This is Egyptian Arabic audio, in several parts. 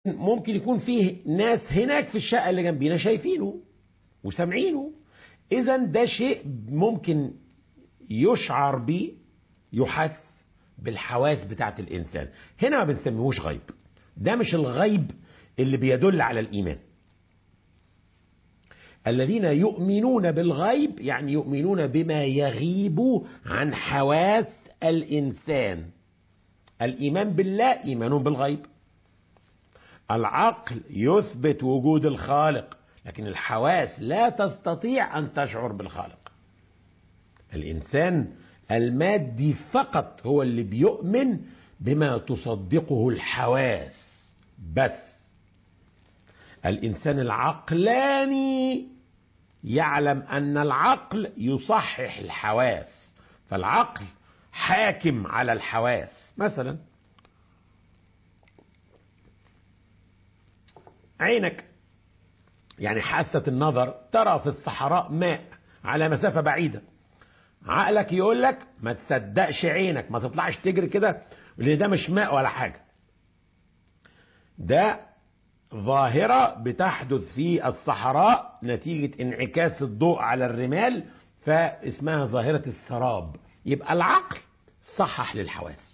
ممكن يكون فيه ناس هناك في الشقة اللي جنبينا شايفينه وسامعينه إذا ده شيء ممكن يشعر بيه يحس بالحواس بتاعت الإنسان هنا ما بنسميهوش غيب ده مش الغيب اللي بيدل على الإيمان الذين يؤمنون بالغيب يعني يؤمنون بما يغيب عن حواس الإنسان الإيمان بالله إيمان بالغيب العقل يثبت وجود الخالق لكن الحواس لا تستطيع أن تشعر بالخالق الإنسان المادي فقط هو اللي بيؤمن بما تصدقه الحواس بس الإنسان العقلاني يعلم أن العقل يصحح الحواس فالعقل حاكم على الحواس مثلا عينك يعني حاسة النظر ترى في الصحراء ماء على مسافة بعيدة عقلك يقول لك ما تصدقش عينك ما تطلعش تجري كده لان ده مش ماء ولا حاجة ده ظاهرة بتحدث في الصحراء نتيجة انعكاس الضوء على الرمال فاسمها ظاهرة السراب يبقى العقل صحح للحواس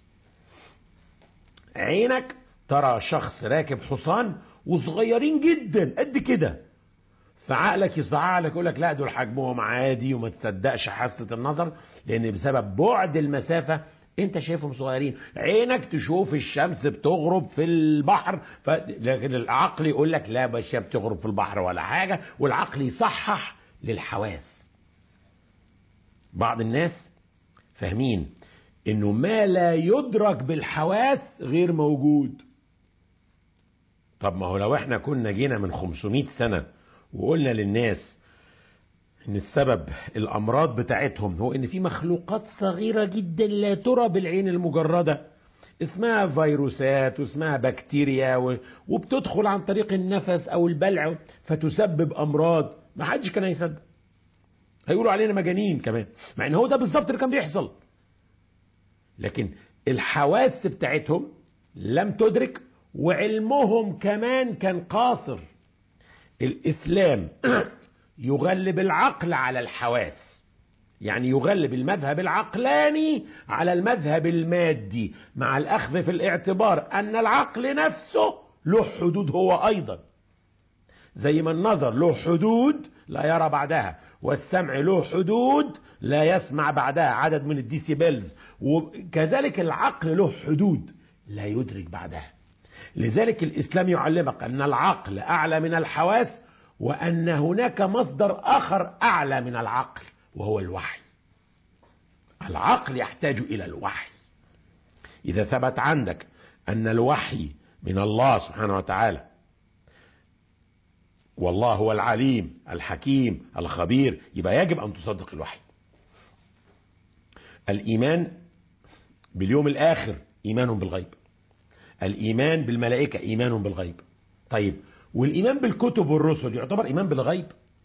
عينك ترى شخص راكب حصان وصغيرين جدا قد كده فعقلك يصحح لك يقول لك لا دول حجمهم عادي وما تصدقش حاسه النظر لان بسبب بعد المسافه انت شايفهم صغيرين عينك تشوف الشمس بتغرب في البحر ف... لكن العقل يقول لك لا مش بتغرب في البحر ولا حاجه والعقل يصحح للحواس بعض الناس فاهمين انه ما لا يدرك بالحواس غير موجود طب ما هو لو احنا كنا جينا من 500 سنه وقلنا للناس ان السبب الامراض بتاعتهم هو ان في مخلوقات صغيره جدا لا ترى بالعين المجرده اسمها فيروسات واسمها بكتيريا و... وبتدخل عن طريق النفس او البلع فتسبب امراض ما حدش كان هيصدق هيقولوا علينا مجانين كمان مع ان هو ده بالظبط اللي كان بيحصل لكن الحواس بتاعتهم لم تدرك وعلمهم كمان كان قاصر الاسلام يغلب العقل على الحواس يعني يغلب المذهب العقلاني على المذهب المادي مع الاخذ في الاعتبار ان العقل نفسه له حدود هو ايضا زي ما النظر له حدود لا يرى بعدها والسمع له حدود لا يسمع بعدها عدد من الديسيبلز وكذلك العقل له حدود لا يدرك بعدها لذلك الإسلام يعلمك أن العقل أعلى من الحواس وأن هناك مصدر آخر أعلى من العقل وهو الوحي العقل يحتاج إلى الوحي إذا ثبت عندك أن الوحي من الله سبحانه وتعالى والله هو العليم الحكيم الخبير يبقى يجب أن تصدق الوحي الإيمان باليوم الآخر إيمان بالغيب الإيمان بالملائكة إيمان بالغيب طيب والإيمان بالكتب والرسل يعتبر إيمان بالغيب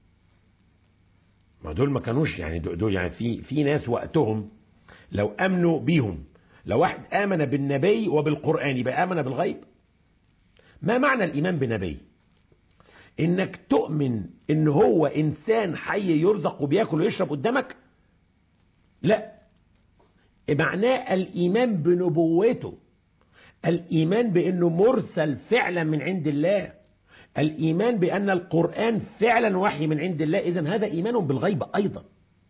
ما دول ما كانوش يعني دول يعني في في ناس وقتهم لو امنوا بيهم لو واحد امن بالنبي وبالقران يبقى امن بالغيب ما معنى الايمان بنبي انك تؤمن ان هو انسان حي يرزق وبياكل ويشرب قدامك لا معناه الايمان بنبوته الايمان بانه مرسل فعلا من عند الله الايمان بان القران فعلا وحي من عند الله اذا هذا ايمان بالغيب ايضا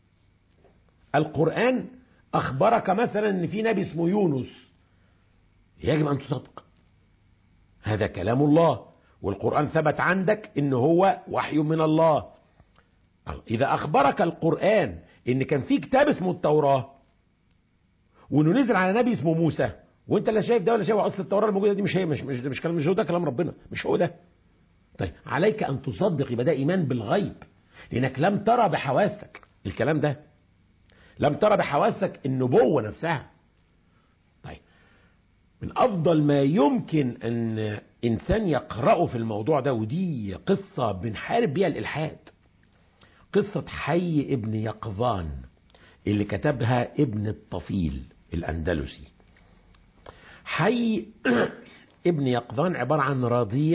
القران اخبرك مثلا ان في نبي اسمه يونس يجب ان تصدق هذا كلام الله والقران ثبت عندك ان هو وحي من الله اذا اخبرك القران ان كان في كتاب اسمه التوراه وانه نزل على نبي اسمه موسى وانت لا شايف ده ولا شايف اصل التوراه الموجوده دي مش هي مش مش مش كلام مش هو ده كلام ربنا مش هو ده طيب عليك ان تصدق يبقى ده ايمان بالغيب لانك لم ترى بحواسك الكلام ده لم ترى بحواسك النبوه نفسها طيب من افضل ما يمكن ان انسان يقراه في الموضوع ده ودي قصه بنحارب بيها الالحاد قصه حي ابن يقظان اللي كتبها ابن الطفيل الاندلسي حي ابن يقظان عبارة عن رضيع